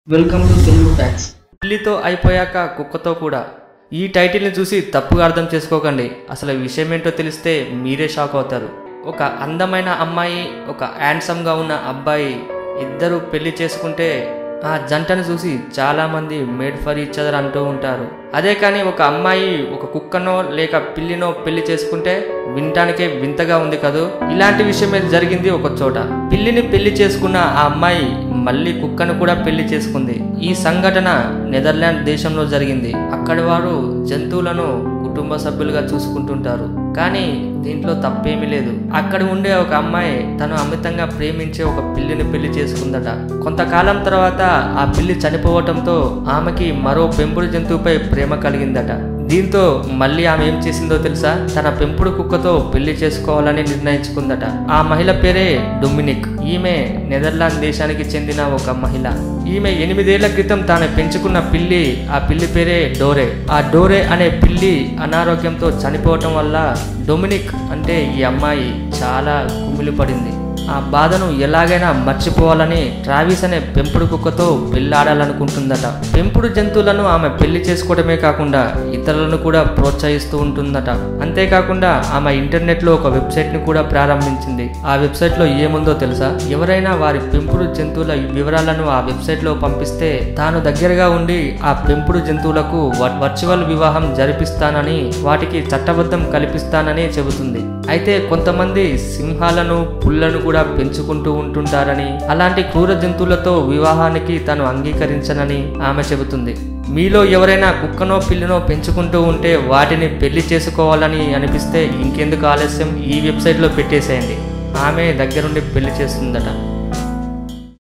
welcome to Telugu facts పిల్లితో అయిపోయాక కుక్కతో కూడా ఈ టైటిల్ని చూసి తప్పుగా అర్థం చేసుకోకండి అసలు ఈ విషయం ఏంటో తెలిస్తే మీరే షాక్ అవుతారు ఒక అందమైన అమ్మాయి ఒక హ్యాండ్సమ్గా ఉన్న అబ్బాయి ఇద్దరు పెళ్లి చేసుకుంటే ఆ జంటను చూసి చాలామంది మేడ్ ఫర్ ఈచ్ అదర్ అంటూ ఉంటారు అదే కానీ ఒక అమ్మాయి ఒక కుక్కనో లేక పిల్లినో పెళ్లి చేసుకుంటే వినటానికే వింతగా ఉంది కదూ ఇలాంటి విషయమే జరిగింది ఒక చోట పిల్లిని పెళ్లి చేసుకున్న ఆ అమ్మాయి మళ్ళీ కుక్కను కూడా పెళ్లి చేసుకుంది ఈ సంఘటన నెదర్లాండ్ దేశంలో జరిగింది అక్కడి వారు జంతువులను కుటుంబ సభ్యులుగా చూసుకుంటుంటారు కానీ దీంట్లో తప్పేమీ లేదు అక్కడ ఉండే ఒక అమ్మాయి తను అమితంగా ప్రేమించే ఒక పిల్లిని పెళ్లి చేసుకుందట కొంతకాలం తర్వాత ఆ పిల్లి చనిపోవటంతో ఆమెకి మరో పెంపుడు జంతువుపై ప్రేమ కలిగిందట దీంతో మళ్ళీ ఆమె ఏం చేసిందో తెలుసా తన పెంపుడు కుక్కతో పెళ్లి చేసుకోవాలని నిర్ణయించుకుందట ఆ మహిళ పేరే డొమినిక్ ఈమె నెదర్లాండ్ దేశానికి చెందిన ఒక మహిళ ఈమె ఎనిమిదేళ్ల క్రితం తాను పెంచుకున్న పిల్లి ఆ పిల్లి పేరే డోరే ఆ డోరే అనే పిల్లి అనారోగ్యంతో చనిపోవటం వల్ల డొమినిక్ అంటే ఈ అమ్మాయి చాలా కుమిలిపడింది ఆ బాధను ఎలాగైనా మర్చిపోవాలని ట్రావిస్ అనే పెంపుడు కుక్కతో పెళ్ళాడాలనుకుంటుందట పెంపుడు జంతువులను ఆమె పెళ్లి చేసుకోవడమే కాకుండా ఇతరులను కూడా ప్రోత్సహిస్తూ ఉంటుందట అంతేకాకుండా ఆమె ఇంటర్నెట్లో ఒక వెబ్సైట్ని కూడా ప్రారంభించింది ఆ వెబ్సైట్లో ఏముందో తెలుసా ఎవరైనా వారి పెంపుడు జంతువుల వివరాలను ఆ వెబ్సైట్లో పంపిస్తే తాను దగ్గరగా ఉండి ఆ పెంపుడు జంతువులకు వ- వర్చువల్ వివాహం జరిపిస్తానని వాటికి చట్టబద్ధం కల్పిస్తానని చెబుతుంది అయితే కొంతమంది సింహాలను పుల్లను కూడా పెంచుకుంటూ ఉంటుంటారని అలాంటి క్రూర జంతువులతో వివాహానికి తాను అంగీకరించనని ఆమె చెబుతుంది మీలో ఎవరైనా కుక్కనో పిల్లినో పెంచుకుంటూ ఉంటే వాటిని పెళ్లి చేసుకోవాలని అనిపిస్తే ఇంకెందుకు ఆలస్యం ఈ వెబ్సైట్లో పెట్టేసేయండి ఆమె దగ్గరుండి పెళ్లి చేస్తుందట